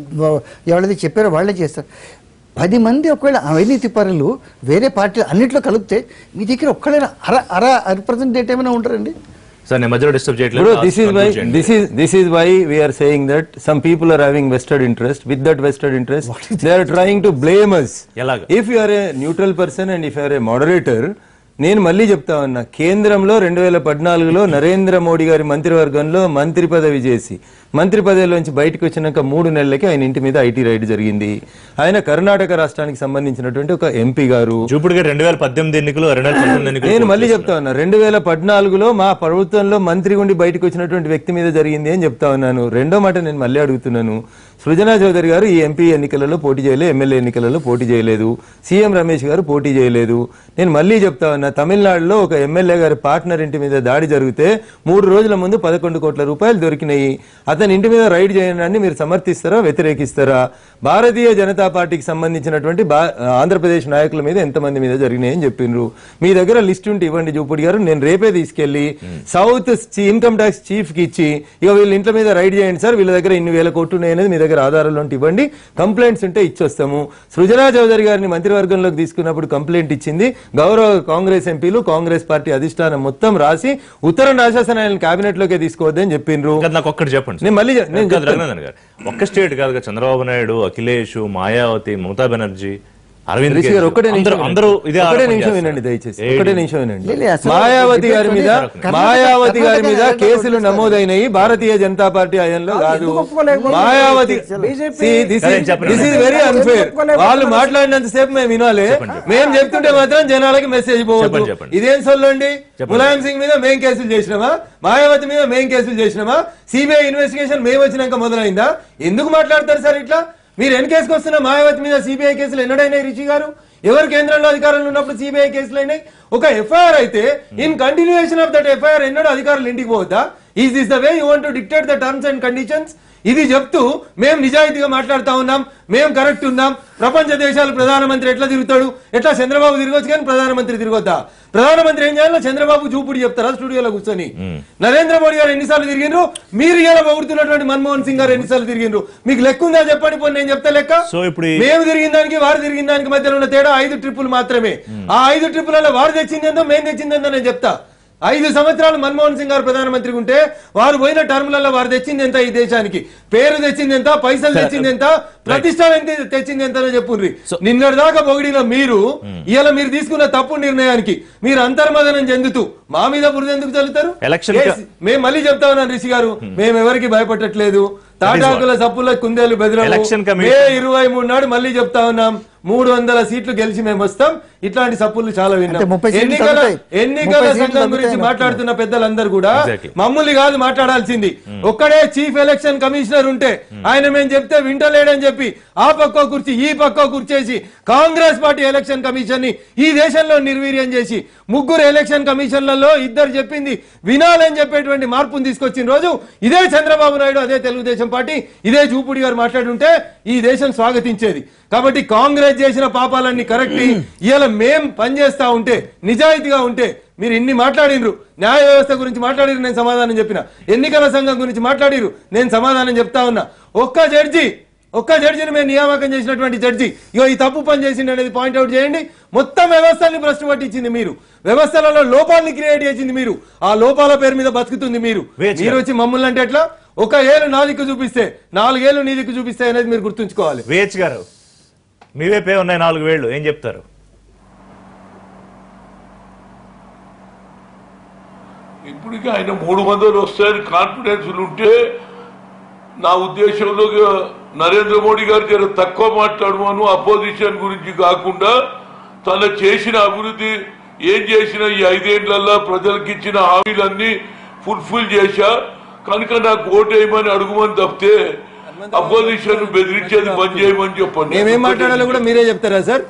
ఎవరిది చెప్పారో వాళ్ళే చేస్తారు పది మంది ఒకవేళ అవినీతి పరులు వేరే పార్టీలు అన్నింటిలో కలిపితే మీ దగ్గర ఒక్కడైనా అర అర రిప్రజెంటేటివ్ ఏమైనా ఉంటారండి సార్ నేను మధ్యలో డిస్టర్బ్ చేయట్లేదు ఇప్పుడు Last this is why conclude చేయండి. This is this is why we are saying that some people are having vested interest with that vested interest they are trying to blame us ఎలాగా? If you are a neutral person and if you are a moderator నేను మళ్ళీ చెప్తా ఉన్నా కేంద్రంలో రెండు వేల పద్నాలుగులో నరేంద్ర మోడీ గారి మంత్రివర్గంలో మంత్రి పదవి చేసి మంత్రి పదవిలోంచి బయటకు వచ్చినాక మూడు నెలలకి ఆయన ఇంటి మీద ఐటీ రైడ్ జరిగింది ఆయన కర్ణాటక రాష్ట్రానికి సంబంధించినటువంటి ఒక ఎంపీ గారు జూపుడు గారు రెండు వేల పద్దెనిమిది ఎన్నికలు రెండు వేల పంతొమ్మిది ఎన్నికలు నేను మళ్ళీ చెప్తా ఉన్నా రెండు వేల పద్నాలుగులో మా ప్రభుత్వంలో మంత్రి ఉండి బయటకు వచ్చినటువంటి వ్యక్తి మీద జరిగింది అని చెప్తా ఉన్నాను రెండో మాట నేను మళ్ళీ అడుగుతున్నాను సృజనా చౌదరి గారు ఈ ఎంపీ ఎన్నికలలో పోటీ చేయలేదు ఎమ్మెల్యే ఎన్నికలలో పోటీ చేయలేదు సీఎం రమేష్ గారు పోటీ చేయలేదు నేను మళ్ళీ చెప్తా ఉన్నా తమిళనాడులో ఒక ఎమ్మెల్యే గారి పార్ట్నర్ ఇంటి మీద దాడి జరిగితే మూడు రోజుల ముందు పదకొండు కోట్ల రూపాయలు దొరికినాయి అతని ఇంటి మీద రైడ్ చేయడాన్ని మీరు సమర్థిస్తారా వ్యతిరేకిస్తారా భారతీయ జనతా పార్టీకి సంబంధించినటువంటి బా- ఆంధ్రప్రదేశ్ నాయకుల మీద ఎంతమంది మీద జరిగినాయి అని చెప్పిండ్రు మీ దగ్గర లిస్ట్ ఉంటే ఇవ్వండి జూపుడి గారు నేను రేపే తీసుకెళ్లి సౌత్ ఇన్కమ్ ట్యాక్స్ చీఫ్ కి ఇచ్చి ఇక వీళ్ళ ఇంట్లో మీద రైడ్ చేయండి సార్ వీళ్ళ దగ్గర ఇన్ని వేల కోట్లు ఉన్నాయి అనేది మీ దగ్గర ఆధారాలు ఉంటే ఇవ్వండి కంప్లైంట్స్ ఉంటే ఇచ్చొస్తాము సృజనా చౌదరి గారిని మంత్రివర్గంలోకి తీసుకున్నప్పుడు కంప్లైంట్ ఇచ్చింది గౌరవ కాంగ్రెస్ ఎంపీలు కాంగ్రెస్ పార్టీ అధిష్టానం మొత్తం రాసి ఉత్తరం రాసేసిన ఆయన కేబినెట్ లోకే తీసుకోవద్దని చెప్పిండ్రు ఇంకా నాకు ఒక్కటి చెప్పండి నేను మళ్ళీ చె- నేను కాదు రఘునందన్ గారు ఒక్క స్టేట్ కాదు కదా చంద్రబాబు నాయుడు అఖిలేష్ మాయావతి మమతా బెనర్జీ అరవింద్ రిషి గారు ఒక్కటే నిమిషం అందరూ- అందరూ ఇదే ఒక్కటే ఆరోపణ నిమిషం చేస్తారు. వినండి దయచేసి ఏంటి? ఒక్కటే నిమిషం వినండి లేదు, అసలు మాయావతి డిబేట్ గారి మీద కర్ణాటక- మాయావతి గారి మీద కర్ణాటక కేసులు కర్ణాటక నమోదైనయి భారతీయ జనతా పార్టీ హయాంలో కాదు ఎందుకు ఒప్పుకోలేకపోతున్నారు? మాయావతి బీజేపీ దిస్ సరే, చెప్పండి. ఇస్ వెరీ అన్ఫేర్ ఒప్పుకోలేకపోతున్నారు. వాళ్ళు మాట్లాడినంత సేపు మేము వినాలి మేము చెప్తుంటే మాత్రం జనాలకి మెసేజ్ పోవద్దు చెప్పండి, చెప్పండి. ఇదేం సొల్లండి ములాయం సింగ్ మీద మేం కేసులు చేసినామా మాయావతి మీద మేం కేసులు చేసినామా సిబిఐ ఇన్వెస్టిగేషన్ మేము వచ్చినాక మొదలైందా ఎందుకు మాట్లాడతారు సార్ ఇట్లా మీరు ఎన్ని కేసుకు వస్తున్న మాయావతి మీద సిబిఐ కేసులు ఎన్నడైనాయి రిషి గారు ఎవరు కేంద్రంలో అధికారంలో ఉన్నప్పుడు సిబిఐ కేసులు అయినాయి ఒక ఎఫ్ఐఆర్ అయితే in continuation of that FIR ఎన్నడూ అధికారులు ఇంటికి పోవద్దా is this the way you want to dictate the terms and conditions ఇది చెప్తూ మేము నిజాయితీగా మాట్లాడుతా ఉన్నాం మేము కరెక్ట్ ఉన్నాం ప్రపంచ దేశాలు ప్రధానమంత్రి ఎట్లా తిరుగుతాడు ఎట్లా చంద్రబాబు తిరగొచ్చు కానీ ప్రధానమంత్రి తిరగొద్దా ప్రధానమంత్రి ఏం చేయాలో చంద్రబాబు చూపుడు చెప్తారా స్టూడియోలో కూర్చొని నరేంద్ర మోడీ గారు ఎన్నిసార్లు తిరిగిండ్రు మీరు ఇలా పొగుడుతున్నటువంటి మన్మోహన్ సింగ్ గారు ఎన్నిసార్లు తిరిగిండ్రు మీకు లెక్క ఉందా చెప్పండి పోనీ నేను చెప్తా లెక్క సో ఇప్పుడు ఈ- మేము తిరిగిన దానికి వారు తిరిగిన దానికి మధ్యలో ఉన్న తేడా ఐదు ట్రిప్పులు మాత్రమే ఆ ఐదు ట్రిప్పులలో వారు తెచ్చిందేందో మేము తెచ్చిందేందో నేను చెప్తా ఐదు సంవత్సరాలు మన్మోహన్ సింగ్ గారు ప్రధానమంత్రి ఉంటే వారు పోయిన టర్ములలో వారు తెచ్చింది ఎంత ఈ దేశానికి పేరు తెచ్చింది ఎంత పైసలు తెచ్చింది ఎంత ప్రతిష్ట ఎంత తెచ్చింది ఎంత చెప్పుర్రి నిన్నటి దాకా పొగిడిన మీరు ఇవాళ మీరు తీసుకున్న తప్పు నిర్ణయానికి మీరు అంతర్మదనం చెందుతూ మా మీద బురద ఎందుకు చల్లుతారు Election Yes, మేము మళ్ళీ చెప్తా ఉన్నాను రిషి గారు మేము ఎవరికి భయపడట్లేదు తాటాకుల సప్పుల కుందేలు బెదిరము Election మే Commission- ఇరవై మూడు నాడు మళ్ళీ చెప్తా ఉన్నాం మూడు వందల సీట్లు గెలిచి మేము వస్తాం ఇట్లాంటి సప్పులు చాలా విన్నాం అంటే ముప్పై సీట్లు ఎన్నికల తగ్గుతాయి. ఎన్నికల ముప్పై సీట్లు సంఘం గురించి తగ్గుతాయి మాట్లాడుతున్న పెద్దలందరూ కూడా Exactly. మమ్మల్ని కాదు మాట్లాడాల్సింది ఒక్కడే చీఫ్ ఎలక్షన్ కమిషనర్ ఉంటే ఆయన మేము చెప్తే వింటలేడని చెప్పి ఆ పక్క కుర్చీ ఈ పక్క కుర్చేసి కాంగ్రెస్ పార్టీ ఎలక్షన్ కమిషన్ ని ఈ దేశంలో నిర్వీర్యం చేసి ముగ్గురు ఎలక్షన్ కమిషన్లలో ఇద్దరు చెప్పింది వినాలని చెప్పేటువంటి మార్పును తీసుకొచ్చిన రోజు ఇదే చంద్రబాబు నాయుడు అదే తెలుగుదేశం పార్టీ ఇదే చూపుడి గారు మాట్లాడుంటే ఈ దేశం స్వాగతించేది కాబట్టి కాంగ్రెస్ చేసిన పాపాలన్నీ కరెక్ట్ ఇవాళ మేం పనిచేస్తా ఉంటే నిజాయితీగా ఉంటే మీరు ఇన్ని మాట్లాడినరు న్యాయ వ్యవస్థ గురించి మాట్లాడిరు నేను సమాధానం చెప్పిన ఎన్నికల సంఘం గురించి మాట్లాడిరు నేను సమాధానం చెప్తా ఉన్నా ఒక్క జడ్జి ఒక్క జడ్జిని మేము నియామకం చేసినటువంటి జడ్జి ఇగో ఈ తప్పు పని చేసింది అనేది పాయింట్అవుట్ చేయండి మొత్తం వ్యవస్థల్ని భ్రష్టు పట్టించింది మీరు వ్యవస్థలలో లోపాలని క్రియేట్ చేసింది మీరు ఆ లోపాల పేరు మీద బతుకుతుంది మీరు వేచి మీరు వచ్చి మమ్మల్ని అంటే ఎట్లా ఒక ఏళ్ళు నా దిక్కు చూపిస్తే నాలుగేళ్లు నీ దిక్కు చూపిస్తే అనేది మీరు గుర్తుంచుకోవాలి విహెచ్ గారు మీ వైపే ఉన్నాయి నాలుగు వేళ్ళు ఏం చెప్తారు ఇప్పటికీ ఆయన మూడు వందలు వస్తాయని కాన్ఫిడెన్స్ ఉంటే నా ఉద్దేశంలో నరేంద్ర మోడీ గారు జర తక్కువ మాట్లాడమను అపోజిషన్ గురించి కాకుండా తన చేసిన అభివృద్ధి ఏం చేసిన ఈ ఐదేళ్లలో ప్రజలకు ఇచ్చిన హామీలన్నీ ఫుల్ఫిల్ చేశా కనుక నాకు ఓటు వేయమని అడుగుమని తప్పితే అపోజిషన్ బెదిరించేది బంద్ చేయమని చెప్పండి మేమేం మాట్లాడాలో కూడా మీరే చెప్తారా సార్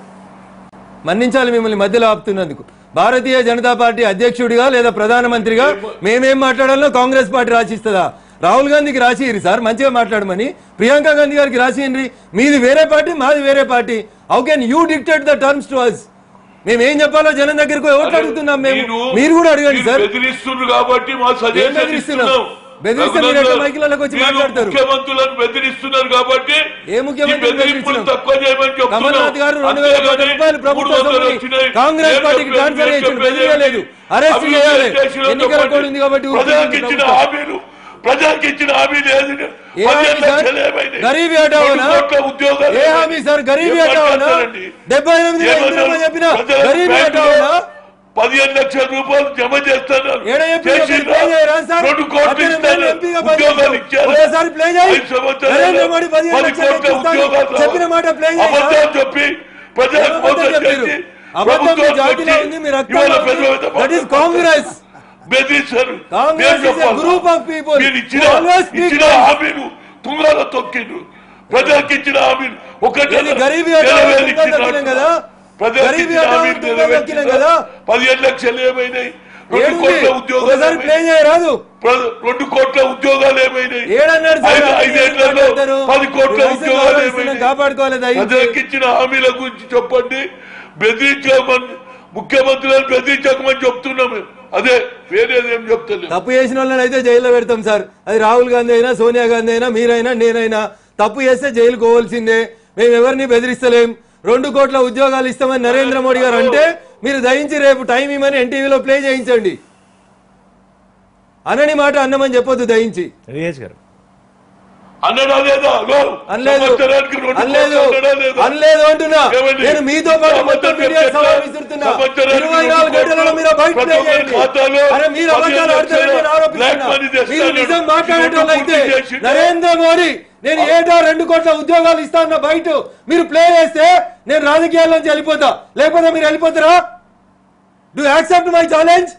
మన్నించాలి మిమ్మల్ని మధ్యలో ఆపుతున్నందుకు భారతీయ జనతా పార్టీ అధ్యక్షుడిగా లేదా ప్రధానమంత్రిగా మేమేం మాట్లాడాలో కాంగ్రెస్ పార్టీ రాసిస్తుందా రాహుల్ గాంధీకి రాసియ్రి సార్ మంచిగా మాట్లాడమని ప్రియాంక గాంధీ గారికి రాసియండి మీది వేరే పార్టీ మాది వేరే party how can you dictate the terms to us మేము ఏం చెప్పాలో జనం దగ్గరకు ఓట్లు అడుగుతున్నాం మేము మీరు- మీరు కూడా అడగండి మీరు సార్ బెదిరిస్తున్నారు కాబట్టి మా సజెషన్ బెదిరిస్తున్నాం? ఇస్తున్నాం. బెదిరిస్తే మీరు ఎట్లా మైకులలోకి వచ్చి మీరు మాట్లాడతారు? ముఖ్యమంత్రులను బెదిరిస్తున్నారు కాబట్టి ఏ ముఖ్యమంత్రిని ఈ బెదిరింపులు బెదిరిస్తున్నాం? తక్కువ చేయమని చెప్తున్నాం. కమల్నాథ్ గారు రెండు వేల కోట్ల అంతేగాని రూపాయలు ప్రభుత్వ మూడు వందలు సొమ్ముని వచ్చినాయి. కాంగ్రెస్ ఏం పార్టీకి చెప్పేది? ట్రాన్స్ఫర్ ఏం చేసిండు. చెప్పేది? బెదిరియలేదు. అరెస్ట్ అభివృద్ధి చేయాలి. చేసిన ఎన్నికల కాబట్టి కోడ్ ఉంది కాబట్టి ప్రజలకు ఊరుకుంటుంది ఇచ్చిన ప్రభుత్వం. హామీలు ప్రజలకు ఇచ్చిన హామీలు ఏది ఏ హామీ సార్? గరీబీ హటావోనా? ఉద్యోగాలు ఏ హామీ సార్ గరీబీ ఏం హటావోనా? మాట్లాడతారండి? డెబ్బై ఎనిమిది వేల ఏమన్నారు? ఇందిరమ్మ చెప్పిన ప్రజలకు గరీబీ బ్యాంకులో హటావోనా? పదిహేను లక్షల రూపాయలు జమ చేస్తున్నారు ఏడ చెప్పిన చేసిండ్రా? మీరు ప్లే చేయరా సార్? రెండు కోట్లు అతను ఇస్తారు. ఎంపీగా ఉద్యోగాలు పనిచేస్తాడు. ఇచ్చారు ఒకసారి ప్లే చేయి. ఐదు సంవత్సరాలు నరేంద్ర మోడీ పదిహేను పది లక్షలు కోట్ల ఇస్తాడు. ఉద్యోగాలు చెప్పిన మాట ప్లే చేయి సార్. అబద్ధాలు చెప్పి ప్రజలకు అబద్ధం మోసం చెప్పారు. చేసి అబద్ధం మీ ప్రభుత్వానికి జాతిలో వచ్చి ఉంది మీ ఇవాళ రక్తంలో పెద్ద ఉంది. పెద్ద దట్ ఈస్ మాటలు కాంగ్రెస్ బెదిరిస్తారు కాంగ్రెస్ నేను is a చెప్పాలా? group of people మీరు ఇచ్చిన who always speak ఇచ్చిన lies. హామీలు తుంగాల తొక్కిండ్రు ప్రజలకు ఇచ్చిన హామీలు ఒకటి ఏది గరీబీ హఠావో తుంగలో తొక్కినాం కదా? ప్రజలకు గరీబీ ఇచ్చిన హఠావో హామీలు తుంగలో తొక్కినాం నెరవేర్చిందా? కదా? పదిహేను లక్షలు ఏమైనాయి రెండు ఏడుంది? కోట్ల ఉద్యోగాలు ఒకసారి ప్లే ఏమైనాయి? చేయరాదు ప్ర- రెండు కోట్ల ఉద్యోగాలు ఏమైనాయి ఏడన్నాడు సార్ ఐదు- అప్పుడు ఐదేళ్లలో మాట్లాడతారు. పది కోట్ల రైతులు ఉద్యోగాలు ఆలోచిస్తున్నాం, ఏమైనాయి? కాపాడుకోవాలి దయచేసి. ప్రజలకు ఇచ్చిన హామీల గురించి చెప్పండి బెదిరించమని ముఖ్యమంత్రులను బెదిరించకమని చెప్తున్నాం మేము అదే వేరేదేం చెప్తలేదు తప్పు చేసిన వాళ్ళని అయితే జైల్లో పెడతాం సార్ అది రాహుల్ గాంధీ అయినా సోనియా గాంధీ అయినా మీరైనా నేనైనా తప్పు చేస్తే జైలు పోవాల్సిందే మేము ఎవరిని బెదిరిస్తలేం రెండు కోట్ల ఉద్యోగాలు ఇస్తామని నరేంద్ర మోడీ గారు అంటే మీరు దయించి రేపు టైం ఇవ్వమని ఎన్టీవీలో ప్లే చేయించండి అనని మాట అన్నమని చెప్పొద్దు దయించి విహెచ్ గారు అన్నడా లేదా హలో? అనలేదు సంవత్సరానికి రెండు అనలేదు కోట్లు అన్నడా లేదా? అనలేదు అంటున్నా ఏమండి? నేను మీతో పాటు మొత్తం సంవత్సరం మీడియా చెప్తే సవాల్ విసురుతున్నా సంవత్సరానికి ఇరవై రెండు నాలుగు గంటలలో కోట్లు మీరు బయట ప్రతి ఒక్కరి ఖాతాలో అరే మీరు పదిహేను అబద్ధాలు ఆడతారని నేను లక్షల బ్లాక్ ఆరోపిస్తున్నా మనీ తెస్తాను. మీరు నిజం మాట్లాడేటోళ్ళు అయితే పూర్తి చేసిండు. నరేంద్ర మోడీ నేను ఏటా రెండు కోట్ల ఉద్యోగాలు ఇస్తాన్న బయట మీరు ప్లే చేస్తే నేను రాజకీయాల నుంచి వెళ్ళిపోతా లేకపోతే మీరు వెళ్ళిపోతారా డూ యాక్సెప్ట్ మై ఛాలెంజ్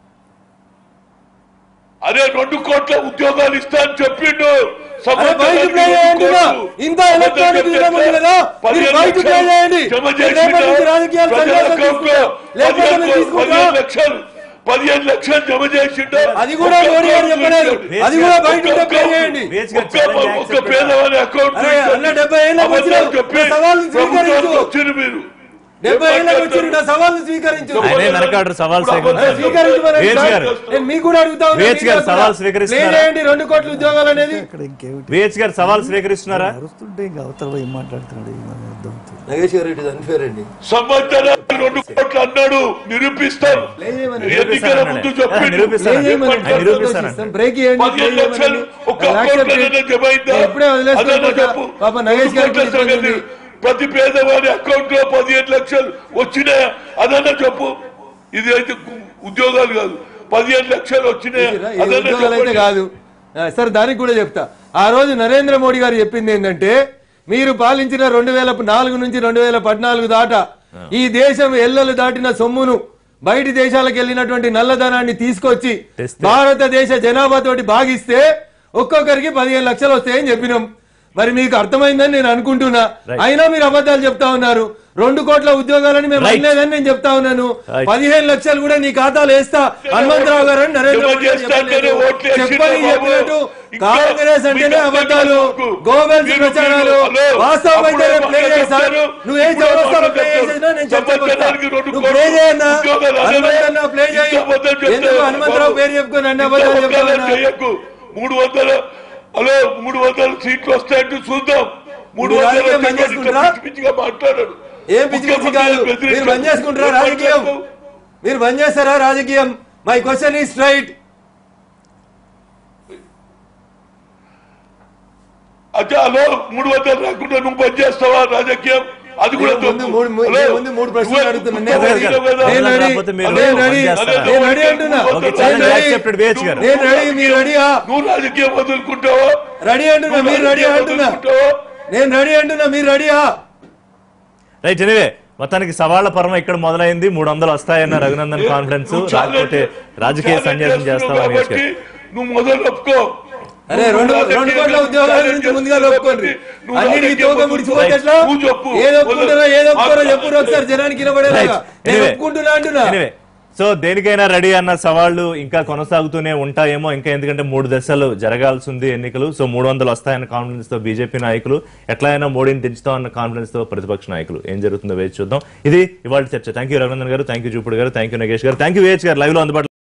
అరే రెండు కోట్ల ఉద్యోగాలు ఇస్తా అని చెప్పిండు అరే బయట ప్లే చేయండి నా. ఇంత ఎలక్ట్రానిక్ యుగం ఉంది కదా మీరు బయట ప్లే చేయండి రేపటి నుంచి రాజకీయాలు సన్యాసం తీసుకుంటా లేకపోతే మీరు తీసుకుంటా లక్షలు పదిహేను లక్షలు జమ చేసిండు అది కూడా మోడీ గారు చెప్పలేదు అది కూడా బయట ఉంటే ప్లే చేయండి వేజ్ గారు ఒక్క challenge ఒక్క accepted. పేదవాడి అకౌంట్ అరే, అన్న డెబ్బై ఏళ్ళకి వచ్చినావు. నా సవాల్ని స్వీకరించు. వచ్చారు మీరు డెబ్బై ఏళ్ళకి వచ్చి నా సవాల్ని స్వీకరించు ఆయనే వెనకాడు సవాల్ అరే, స్వీకరించారు స్వీకరించమని వేజ్ సార్, గారు నేను మీకు కూడా అడుగుతా ఉన్నా, వేజ్ గారు మీరు కూడా సవాల్ స్వీకరిస్తున్నారా? ప్లే చేయండి రెండు కోట్ల ఉద్యోగాలు అనేది ఇక్కడ ఇంకేమిటి విహెచ్ గారు సవాల్ స్వీకరిస్తున్నారా అరుస్తుంటే ఇంకా అవతల ఏం మాట్లాడుతున్నాడు ఏమని అర్థం అవుతుంది. నగేష్ గారు ఇట్ అన్ఫేర్ అండి సంవత్సరానికి రెండు కోట్లు అన్నాడు నిరూపిస్తాం ప్లే చేయమని ఎన్నికల ముందు ఆ, చెప్పిండు నిరూపిస్తాను. ప్లే చేయమని ఆయన నిరూపిస్తాను. బ్రేక్ చేయండి ప్లే పదిహేను లక్షలు చేయమని. ఒక్క I'll accept అకౌంట్ it. జమ అయిందా నేను ఇప్పుడే వదిలేస్తాను అదన్నా పోతా. చెప్పు. పాప నగేష్ గారికి రెండు కోట్ల ఇబ్బంది ఉంది. సంగతి. ప్రతి పేదవాడి అకౌంట్ లో పదిహేను లక్షలు వచ్చినాయా అదన్నా చెప్పు ఇది అయితే ఉద్యోగాలు కాదు పదిహేను లక్షలు వచ్చినాయా ఇది అదన్నా ఉద్యోగాలు అయితే చెప్పండి కాదు ఆ, సరే దానికి కూడా చెప్తా ఆ రోజు నరేంద్ర మోడీ గారు చెప్పింది ఏంటంటే మీరు పాలించిన రెండు వేల నాలుగు నుంచి రెండు వేల పద్నాలుగు దాట ఈ దేశం ఎల్లలు దాటిన సొమ్మును బయటి దేశాలకు వెళ్ళినటువంటి నల్లధనాన్ని తీసుకొచ్చి తెస్తే. భారతదేశ జనాభాతోటి భాగిస్తే ఒక్కొక్కరికి పదిహేను లక్షలు వస్తాయని చెప్పినాం మరి మీకు అర్థమైందని నేను అనుకుంటున్నా అయినా మీరు అబద్ధాలు చెప్తా ఉన్నారు రెండు కోట్ల ఉద్యోగాలని మేము Right. అనలేదని నేను చెప్తా ఉన్నాను Right. పదిహేను లక్షలు కూడా నీ ఖాతాలో వేస్తా హనుమంతరావు గారు అని నరేంద్ర జమ మోడీ గారు చేస్తాంటేనే చెప్పలేదు. ఓట్లు వేసిండ్రు చెప్పని బాబు. చెప్పినట్టు ఇంకా కాంగ్రెస్ అంటేనే మీకు అబద్ధాలు మీకు గోబెల్స్ మీరు- ప్రచారాలు హలో, వాస్తవం అయితే అప్పుడే ప్లే మాట చేశారు చెప్తారు. నువ్వేం ఇప్పుడు చౌరస్తాలో మాట ప్లే చెప్తారు. చేసినా నేను చర్చకు వస్తా. సంవత్సరానికి రెండు నువ్వు కోట్లు ప్లే చేయన్నా ఉద్యోగాలు అదే. హనుమంతన్న ప్లే చేయి ఇంకా అబద్ధం చెప్తారు. ఎందుకు హనుమంతరావు పేరు చెప్పుకొని అన్ని అబద్ధాలు ఇంకా చెప్తా ఒక్కళ్ళని ఉన్నా? చేయకు. మూడు వందల హలో మూడు వందల సీట్లు వస్తాయంటే చూద్దాం మూడు మీరు వందల రాజకీయం బంద్ సీట్లు చేసుకుంటారా? పిచ్చి పిచ్చిగా మాట్లాడాడు ఏం పిచ్చి పిచ్చి కాదు మీరు బంద్ చేసుకుంటారా రాజకీయం మీరు బంద్ చేస్తారా రాజకీయం మై క్వశ్చన్ ఈ స్ట్రైట్ అంటే హలో మూడు వందలు రాకుండా నువ్వు బంద్ చేస్తావా రాజకీయం అది కూడా నేను ముందు తప్పు. మూడు- మూడు- హలో, నేను ముందు మూడు ప్రశ్నలు నువ్వే- అడుగుతున్నా. నువ్వే నేను రెడీ. అడిగినావు కదా. నేను రెడీ లేకపోతే మీరు నేను రెడీ బంద్ చేస్తారా? నేను రెడీ అంటున్నా ఓకే, నేను challenge రెడీ. accepted, వేచ్ గారు. నేను రెడీ మీరు రెడీయా నువ్వు రాజకీయం వదులుకుంటావా రెడీ అంటున్నా నువ్వు మీరు రెడీ రాజకీయం అంటున్నా వదులుకుంటావా నేను రెడీ అంటున్నా మీరు రెడీయా రైట్ ఎనివే మొత్తానికి సవాళ్ల పర్వం ఇక్కడ మొదలైంది మూడు వందలు వస్తాయన్న రఘునందన్ కాన్ఫిడెన్స్ నువ్వు రాకపోతే challenge- రాజకీయ challenge సన్యాసం చేస్తున్నావు చేస్తామని కాబట్టి నువ్వు మొదలు ఒప్పుకో అరే రెండు రెండు కోట్ల ఉద్యోగాల గురించి ముందుగా ఒప్పుకోండి నువ్వు అన్నిటికీ రాజకీయం తోక ముడిచిపోతే వదులుకో. ఎట్లా నువ్వు చెప్పు. ఏది ఒప్పుకుంటారో ఏది ఒప్పుకోరో మాట్లాడు. చెప్పు ఒకసారి జనానికి వినబడేలాగా నేను ఒప్పుకుంటున్నా అంటున్నా ఎనివే సో దేనికైనా రెడీ అన్న సవాళ్లు ఇంకా కొనసాగుతూనే ఉంటాయేమో ఇంకా ఎందుకంటే మూడు దశలు జరగాల్సి ఉంది ఎన్నికలు సో మూడు వందలు వస్తాయన్న కాన్ఫిడెన్స్ తో బీజేపీ నాయకులు ఎట్లా అయినా మోడీని దించుతామన్న కాన్ఫిడెన్స్ తో ప్రతిపక్ష నాయకులు ఏం జరుగుతుందో వేచి చూద్దాం ఇది ఇవాళ చర్చ థ్యాంక్ యూ రఘునందన్ గారు థ్యాంక్ యూ చూపుడు గారు థ్యాంక్ యూ నగేష్ గారు థ్యాంక్ యూ వేచ్ గారు లైవ్ లో అందుబాటులో